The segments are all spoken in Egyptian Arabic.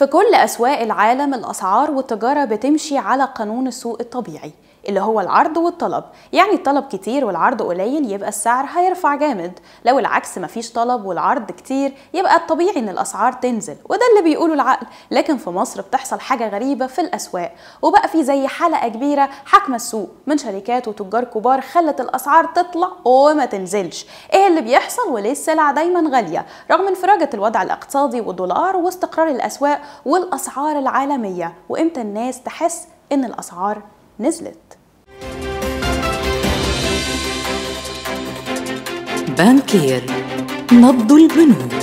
في كل أسواق العالم الأسعار والتجارة بتمشي على قانون السوق الطبيعي اللي هو العرض والطلب يعني الطلب كتير والعرض قليل يبقى السعر هيرفع جامد لو العكس مفيش طلب والعرض كتير يبقى الطبيعي ان الاسعار تنزل وده اللي بيقوله العقل لكن في مصر بتحصل حاجه غريبه في الاسواق وبقى في زي حلقه كبيره حاكمه السوق من شركات وتجار كبار خلت الاسعار تطلع وما تنزلش ايه اللي بيحصل وليه السلع دايما غاليه رغم انفراجه الوضع الاقتصادي والدولار واستقرار الاسواق والاسعار العالميه وامتى الناس تحس ان الاسعار نزلت بانكير نبض البنوك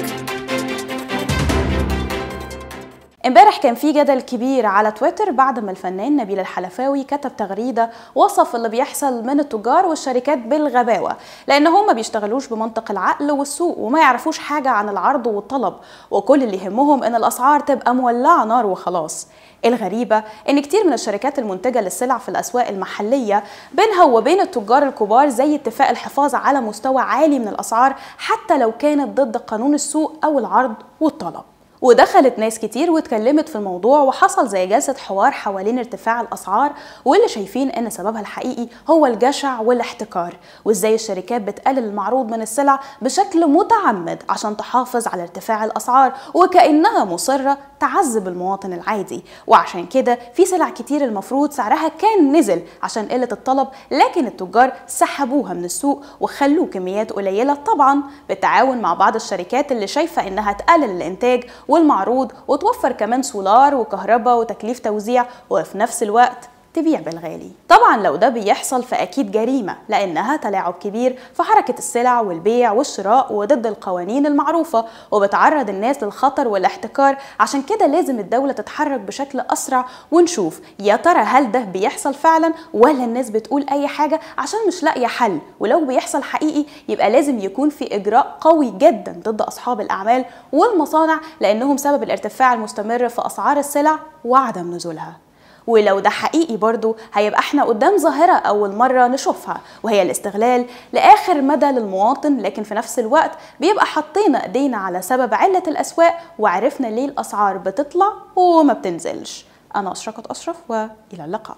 امبارح كان في جدل كبير على تويتر بعد ما الفنان نبيل الحلفاوي كتب تغريدة وصف اللي بيحصل من التجار والشركات بالغباوة لأن هم ما بيشتغلوش بمنطق العقل والسوق وما يعرفوش حاجة عن العرض والطلب وكل اللي يهمهم إن الأسعار تبقى مولعة نار وخلاص الغريبة إن كتير من الشركات المنتجة للسلع في الأسواق المحلية بينها وبين التجار الكبار زي اتفاق الحفاظ على مستوى عالي من الأسعار حتى لو كانت ضد قانون السوق أو العرض والطلب ودخلت ناس كتير واتكلمت في الموضوع وحصل زي جلسة حوار حوالين ارتفاع الأسعار واللي شايفين إن سببها الحقيقي هو الجشع والاحتكار وإزاي الشركات بتقلل المعروض من السلع بشكل متعمد عشان تحافظ على ارتفاع الأسعار وكأنها مصرة تعذب المواطن العادي وعشان كده في سلع كتير المفروض سعرها كان نزل عشان قلة الطلب لكن التجار سحبوها من السوق وخلوه كميات قليلة طبعا بالتعاون مع بعض الشركات اللي شايفة إنها تقلل الإنتاج والمعروض وتوفر كمان سولار وكهرباء وتكليف توزيع وفي نفس الوقت تبيع بالغالي طبعا لو ده بيحصل فأكيد جريمة لأنها تلاعب كبير في حركة السلع والبيع والشراء وضد القوانين المعروفة وبتعرض الناس للخطر والاحتكار عشان كده لازم الدولة تتحرك بشكل أسرع ونشوف يا ترى هل ده بيحصل فعلا ولا الناس بتقول أي حاجة عشان مش لاقية حل ولو بيحصل حقيقي يبقى لازم يكون في إجراء قوي جدا ضد أصحاب الأعمال والمصانع لأنهم سبب الارتفاع المستمر في أسعار السلع وعدم نزولها ولو ده حقيقي برضو هيبقى احنا قدام ظاهرة أول مرة نشوفها وهي الاستغلال لآخر مدى للمواطن لكن في نفس الوقت بيبقى حطينا ايدينا على سبب علة الأسواق وعرفنا ليه الأسعار بتطلع وما بتنزلش أنا أشرقت أشرف وإلى اللقاء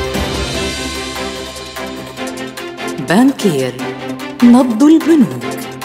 بانكير نبض البنوك